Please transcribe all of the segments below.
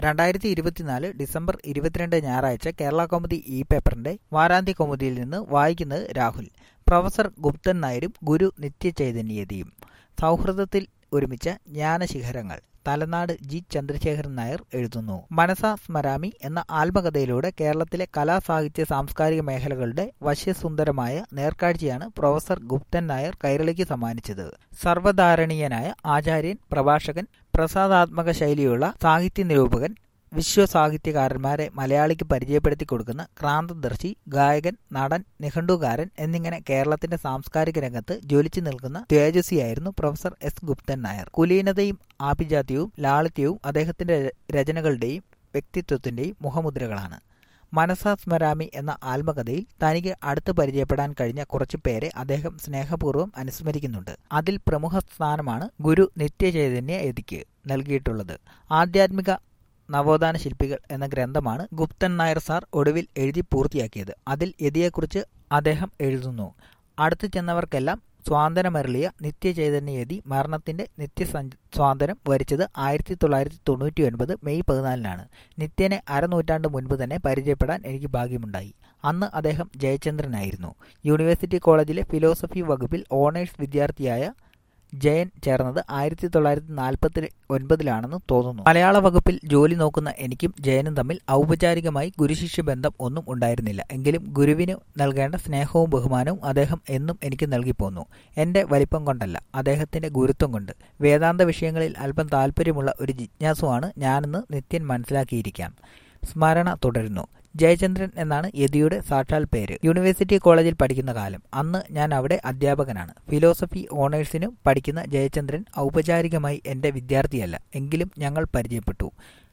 രണ്ടായിരത്തി ഇരുപത്തിനാല് ഡിസംബർ ഇരുപത്തിരണ്ട് ഞായറാഴ്ച കേരള കൗമുദി ഇ പേപ്പറിന്റെ വാരാന്ത്യ കൗമുദിയിൽ നിന്ന് വായിക്കുന്നത് രാഹുൽ പ്രൊഫസർ ഗുപ്തൻ നായരും ഗുരു നിത്യചൈതന്യതയും സൗഹൃദത്തിൽ ഒരുമിച്ച ജ്ഞാനശിഖരങ്ങൾ തലനാട് ജി ചന്ദ്രശേഖരൻ നായർ എഴുതുന്നു മനസാ സ്മരാമി എന്ന ആത്മകഥയിലൂടെ കേരളത്തിലെ കലാ സാഹിത്യ സാംസ്കാരിക മേഖലകളുടെ വശ്യസുന്ദരമായ നേർക്കാഴ്ചയാണ് പ്രൊഫസർ ഗുപ്തൻ നായർ കൈരളിക്ക് സമ്മാനിച്ചത് സർവധാരണീയനായ ആചാര്യൻ പ്രഭാഷകൻ പ്രസാദാത്മക ശൈലിയുള്ള സാഹിത്യ നിരൂപകൻ വിശ്വസാഹിത്യകാരന്മാരെ മലയാളിക്ക് പരിചയപ്പെടുത്തി കൊടുക്കുന്ന ക്രാന്തദർശി ഗായകൻ നടൻ നിഘണ്ടുകാരൻ എന്നിങ്ങനെ കേരളത്തിന്റെ സാംസ്കാരിക രംഗത്ത് ജ്വലിച്ചു നിൽക്കുന്ന തേജസ്വിയായിരുന്നു പ്രൊഫസർ എസ് ഗുപ്തൻ നായർ കുലീനതയും ആഭിജാത്യവും ലാളിത്യവും അദ്ദേഹത്തിന്റെ രചനകളുടെയും വ്യക്തിത്വത്തിന്റെയും മുഖമുദ്രകളാണ് മനസാ സ്മരാമി എന്ന ആത്മകഥയിൽ തനിക്ക് അടുത്ത് പരിചയപ്പെടാൻ കഴിഞ്ഞ കുറച്ചു പേരെ അദ്ദേഹം സ്നേഹപൂർവ്വം അനുസ്മരിക്കുന്നുണ്ട് അതിൽ പ്രമുഖ സ്ഥാനമാണ് ഗുരു നിത്യചൈതന്യ യതിക്ക് നൽകിയിട്ടുള്ളത് ആധ്യാത്മിക നവോത്ഥാന ശില്പികൾ എന്ന ഗ്രന്ഥമാണ് ഗുപ്തൻ നായർ സാർ ഒടുവിൽ എഴുതി പൂർത്തിയാക്കിയത് അതിൽ യതിയെക്കുറിച്ച് അദ്ദേഹം എഴുതുന്നു അടുത്തു ചെന്നവർക്കെല്ലാം സ്വാതന്ത്ര്യമരളിയ നിത്യചൈതന്യയതി മരണത്തിന്റെ നിത്യ സ്വാതന്ത്ര്യം വരിച്ചത് ആയിരത്തി തൊള്ളായിരത്തി തൊണ്ണൂറ്റി ഒൻപത് മെയ് പതിനാലിനാണ് നിത്യനെ അരനൂറ്റാണ്ട് മുൻപ് തന്നെ പരിചയപ്പെടാൻ എനിക്ക് ഭാഗ്യമുണ്ടായി അന്ന് അദ്ദേഹം ജയചന്ദ്രനായിരുന്നു യൂണിവേഴ്സിറ്റി കോളേജിലെ ഫിലോസഫി വകുപ്പിൽ ഓണേഴ്സ് വിദ്യാർത്ഥിയായ ജയൻ ചേർന്നത് ആയിരത്തി തൊള്ളായിരത്തി നാൽപ്പത്തി ഒൻപതിലാണെന്ന് തോന്നുന്നു മലയാള വകുപ്പിൽ ജോലി നോക്കുന്ന എനിക്കും ജയനും തമ്മിൽ ഔപചാരികമായി ഗുരുശിഷ്യ ബന്ധം ഒന്നും ഉണ്ടായിരുന്നില്ല എങ്കിലും ഗുരുവിന് നൽകേണ്ട സ്നേഹവും ബഹുമാനവും അദ്ദേഹം എന്നും എനിക്ക് നൽകിപ്പോന്നു എന്റെ വലിപ്പം കൊണ്ടല്ല അദ്ദേഹത്തിന്റെ ഗുരുത്വം കൊണ്ട് വേദാന്ത വിഷയങ്ങളിൽ അല്പം താല്പര്യമുള്ള ഒരു ജിജ്ഞാസുവാണ് ഞാനെന്ന് നിത്യൻ മനസ്സിലാക്കിയിരിക്കാം സ്മരണ തുടരുന്നു ജയചന്ദ്രൻ എന്നാണ് യതിയുടെ സാക്ഷാൽ പേര് യൂണിവേഴ്സിറ്റി കോളേജിൽ പഠിക്കുന്ന കാലം അന്ന് ഞാൻ അവിടെ അധ്യാപകനാണ് ഫിലോസഫി ഓണേഴ്സിന് പഠിക്കുന്ന ജയചന്ദ്രൻ ഔപചാരികമായി എന്റെ വിദ്യാർത്ഥിയല്ല എങ്കിലും ഞങ്ങൾ പരിചയപ്പെട്ടു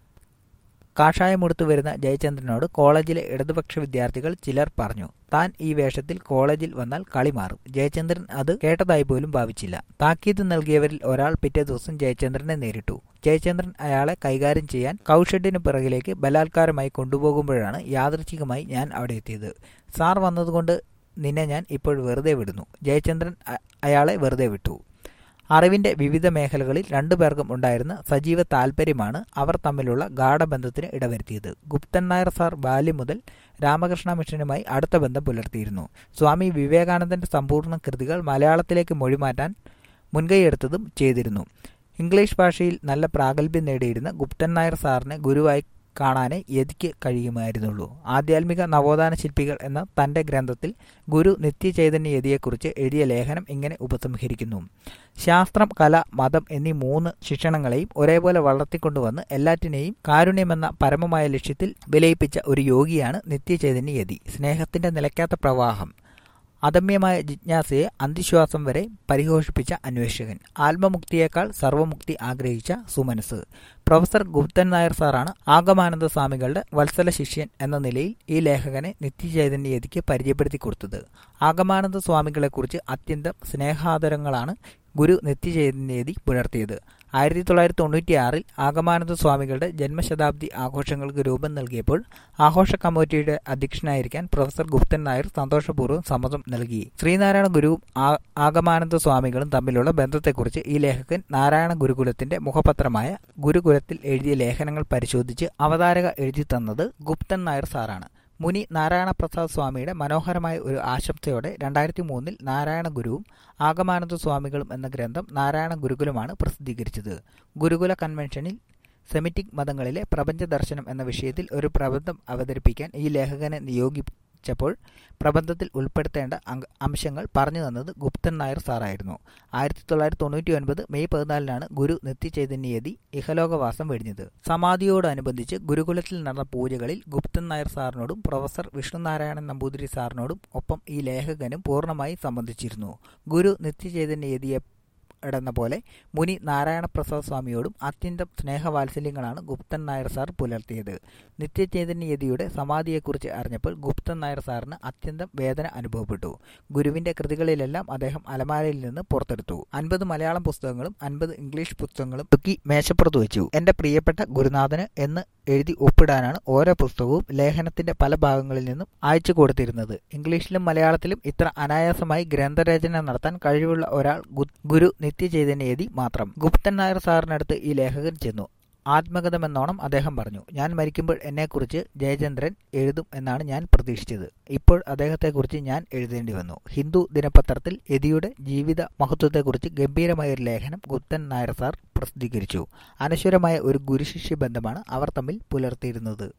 കാഷായമുടുത്തു വരുന്ന ജയചന്ദ്രനോട് കോളേജിലെ ഇടതുപക്ഷ വിദ്യാർത്ഥികൾ ചിലർ പറഞ്ഞു താൻ ഈ വേഷത്തിൽ കോളേജിൽ വന്നാൽ കളി മാറും ജയചന്ദ്രൻ അത് കേട്ടതായി പോലും ഭാവിച്ചില്ല താക്കീത് നൽകിയവരിൽ ഒരാൾ പിറ്റേ ദിവസം ജയചന്ദ്രനെ നേരിട്ടു ജയചന്ദ്രൻ അയാളെ കൈകാര്യം ചെയ്യാൻ കൗഷഡിന് പിറകിലേക്ക് ബലാത്കാരമായി കൊണ്ടുപോകുമ്പോഴാണ് യാദൃച്ഛികമായി ഞാൻ അവിടെ എത്തിയത് സാർ വന്നതുകൊണ്ട് നിന്നെ ഞാൻ ഇപ്പോൾ വെറുതെ വിടുന്നു ജയചന്ദ്രൻ അയാളെ വെറുതെ വിട്ടു അറിവിന്റെ വിവിധ മേഖലകളിൽ രണ്ടുപേർക്കും ഉണ്ടായിരുന്ന സജീവ താൽപ്പര്യമാണ് അവർ തമ്മിലുള്ള ഗാഠബന്ധത്തിന് ഇടവരുത്തിയത് ഗുപ്തൻ നായർ സാർ ബാല്യം മുതൽ രാമകൃഷ്ണ മിഷനുമായി അടുത്ത ബന്ധം പുലർത്തിയിരുന്നു സ്വാമി വിവേകാനന്ദന്റെ സമ്പൂർണ്ണ കൃതികൾ മലയാളത്തിലേക്ക് മൊഴിമാറ്റാൻ മുൻകൈയെടുത്തതും ചെയ്തിരുന്നു ഇംഗ്ലീഷ് ഭാഷയിൽ നല്ല പ്രാഗൽഭ്യം നേടിയിരുന്ന ഗുപ്തൻ നായർ സാറിനെ ഗുരുവായി കാണാനേ യതിക്ക് കഴിയുമായിരുന്നുള്ളൂ ആധ്യാത്മിക നവോത്ഥാന ശില്പികൾ എന്ന തന്റെ ഗ്രന്ഥത്തിൽ ഗുരു നിത്യചൈതന്യ യതിയെക്കുറിച്ച് എഴുതിയ ലേഖനം ഇങ്ങനെ ഉപസംഹരിക്കുന്നു ശാസ്ത്രം കല മതം എന്നീ മൂന്ന് ശിക്ഷണങ്ങളെയും ഒരേപോലെ വളർത്തിക്കൊണ്ടുവന്ന് എല്ലാറ്റിനെയും കാരുണ്യമെന്ന പരമമായ ലക്ഷ്യത്തിൽ വിലയിപ്പിച്ച ഒരു യോഗിയാണ് നിത്യചൈതന്യ യതി സ്നേഹത്തിന്റെ നിലയ്ക്കാത്ത പ്രവാഹം അദമ്യമായ ജിജ്ഞാസയെ അന്ധിശ്വാസം വരെ പരിഘോഷിപ്പിച്ച അന്വേഷകൻ ആത്മമുക്തിയേക്കാൾ സർവമുക്തി ആഗ്രഹിച്ച സുമനസ് പ്രൊഫസർ ഗുപ്തൻ നായർ സാറാണ് ആഗമാനന്ദ സ്വാമികളുടെ വത്സല ശിഷ്യൻ എന്ന നിലയിൽ ഈ ലേഖകനെ നിത്യചൈതന്യയതിക്ക് പരിചയപ്പെടുത്തി കൊടുത്തത് ആഗമാനന്ദ സ്വാമികളെക്കുറിച്ച് അത്യന്തം സ്നേഹാദരങ്ങളാണ് ഗുരു നിത്യചൈതന്യതി പുലർത്തിയത് ആയിരത്തി തൊള്ളായിരത്തി തൊണ്ണൂറ്റിയാറിൽ ആഗമാനന്ദ സ്വാമികളുടെ ജന്മശതാബ്ദി ആഘോഷങ്ങൾക്ക് രൂപം നൽകിയപ്പോൾ ആഘോഷ കമ്മിറ്റിയുടെ അധ്യക്ഷനായിരിക്കാൻ പ്രൊഫസർ ഗുപ്തൻ നായർ സന്തോഷപൂർവ്വം സമ്മതം നൽകി ശ്രീനാരായണ ഗുരുവും ആഗമാനന്ദ സ്വാമികളും തമ്മിലുള്ള ബന്ധത്തെക്കുറിച്ച് ഈ ലേഖകൻ നാരായണ ഗുരുകുലത്തിന്റെ മുഖപത്രമായ ഗുരുകുലത്തിൽ എഴുതിയ ലേഖനങ്ങൾ പരിശോധിച്ച് അവതാരക എഴുതി തന്നത് ഗുപ്തൻ നായർ സാറാണ് മുനി നാരായണ പ്രസാദ് സ്വാമിയുടെ മനോഹരമായ ഒരു ആശംസയോടെ രണ്ടായിരത്തി മൂന്നിൽ നാരായണ ഗുരുവും ആഗമാനന്ദ സ്വാമികളും എന്ന ഗ്രന്ഥം നാരായണ ഗുരുകുലമാണ് പ്രസിദ്ധീകരിച്ചത് ഗുരുകുല കൺവെൻഷനിൽ സെമിറ്റിക് മതങ്ങളിലെ പ്രപഞ്ച ദർശനം എന്ന വിഷയത്തിൽ ഒരു പ്രബന്ധം അവതരിപ്പിക്കാൻ ഈ ലേഖകനെ നിയോഗിച്ചപ്പോൾ പ്രബന്ധത്തിൽ ഉൾപ്പെടുത്തേണ്ട അംശങ്ങൾ പറഞ്ഞു തന്നത് ഗുപ്തൻ നായർ സാറായിരുന്നു ആയിരത്തി തൊള്ളായിരത്തി തൊണ്ണൂറ്റി ഒൻപത് മെയ് പതിനാലിനാണ് ഗുരു നിത്യചൈതന്യയതി ഇഹലോകവാസം വെടിഞ്ഞത് സമാധിയോടനുബന്ധിച്ച് ഗുരുകുലത്തിൽ നടന്ന പൂജകളിൽ ഗുപ്തൻ നായർ സാറിനോടും പ്രൊഫസർ വിഷ്ണുനാരായണൻ നമ്പൂതിരി സാറിനോടും ഒപ്പം ഈ ലേഖകനും പൂർണ്ണമായി സംബന്ധിച്ചിരുന്നു ഗുരു നിത്യചൈതന്യയതിയെ എന്ന പോലെ മുനി നാരായണ പ്രസാദ് സ്വാമിയോടും അത്യന്തം സ്നേഹവാത്സല്യങ്ങളാണ് ഗുപ്തൻ നായർ സാർ പുലർത്തിയത് നിത്യചൈതന്യയതിയുടെ സമാധിയെക്കുറിച്ച് അറിഞ്ഞപ്പോൾ ഗുപ്തൻ നായർ സാറിന് അത്യന്തം വേദന അനുഭവപ്പെട്ടു ഗുരുവിന്റെ കൃതികളിലെല്ലാം അദ്ദേഹം അലമാരയിൽ നിന്ന് പുറത്തെടുത്തു അൻപത് മലയാളം പുസ്തകങ്ങളും അൻപത് ഇംഗ്ലീഷ് പുസ്തകങ്ങളും തുക്കി മേശപ്പുറത്ത് വെച്ചു എന്റെ പ്രിയപ്പെട്ട ഗുരുനാഥന് എന്ന് എഴുതി ഒപ്പിടാനാണ് ഓരോ പുസ്തകവും ലേഖനത്തിന്റെ പല ഭാഗങ്ങളിൽ നിന്നും അയച്ചു കൊടുത്തിരുന്നത് ഇംഗ്ലീഷിലും മലയാളത്തിലും ഇത്ര അനായാസമായി ഗ്രന്ഥരചന നടത്താൻ കഴിവുള്ള ഒരാൾ ഗുരു നിത്യചൈതന്യയതി മാത്രം ഗുപ്തൻ നായർ സാറിനടുത്ത് ഈ ലേഖകൻ ചെന്നു ആത്മകഥമെന്നോണം അദ്ദേഹം പറഞ്ഞു ഞാൻ മരിക്കുമ്പോൾ എന്നെക്കുറിച്ച് ജയചന്ദ്രൻ എഴുതും എന്നാണ് ഞാൻ പ്രതീക്ഷിച്ചത് ഇപ്പോൾ അദ്ദേഹത്തെക്കുറിച്ച് ഞാൻ എഴുതേണ്ടി വന്നു ഹിന്ദു ദിനപത്രത്തിൽ യതിയുടെ ജീവിത മഹത്വത്തെക്കുറിച്ച് ഗംഭീരമായ ഒരു ലേഖനം ഗുപ്തൻ നായർ സാർ പ്രസിദ്ധീകരിച്ചു അനശ്വരമായ ഒരു ഗുരുശിഷ്യ ബന്ധമാണ് അവർ തമ്മിൽ പുലർത്തിയിരുന്നത്